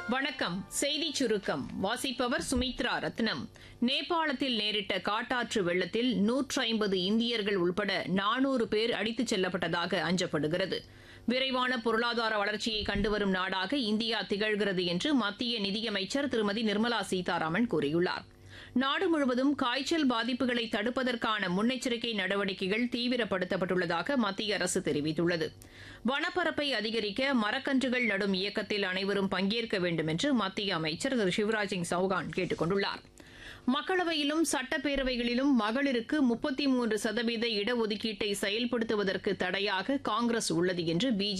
வணக்கம் செய்தி சுருக்கம் வாசிப்பவர் சுமித்ரா ரத்னம் நேபாளத்தில் நேரிட்ட காட்டாற்று வெள்ளத்தில் நூற்று ஐம்பது இந்தியர்கள் உள்பட நானூறு பேர் அடித்துச் செல்லப்பட்டதாக அஞ்சப்படுகிறது விரைவான பொருளாதார வளர்ச்சியை கண்டுவரும் நாடாக இந்தியா திகழ்கிறது என்று மத்திய நிதியமைச்சர் திருமதி நிர்மலா சீதாராமன் கூறியுள்ளார் நாடு முழுவதும் காய்ச்சல் பாதிப்புகளை தடுப்பதற்கான முன்னெச்சரிக்கை நடவடிக்கைகள் தீவிரப்படுத்தப்பட்டுள்ளதாக மத்திய அரசு தெரிவித்துள்ளது வனப்பரப்பை அதிகரிக்க மரக்கன்றுகள் நடும் இயக்கத்தில் அனைவரும் பங்கேற்க வேண்டும் என்று மத்திய அமைச்சர் திரு சிவராஜ் சிங் சௌகான் கேட்டுக் கொண்டுள்ளார் மக்களவையிலும் சட்டப்பேரவைகளிலும் மகளிருக்கு முப்பத்தி மூன்று சதவீத இடஒதுக்கீட்டை செயல்படுத்துவதற்கு தடையாக காங்கிரஸ் உள்ளது என்று பிஜேபி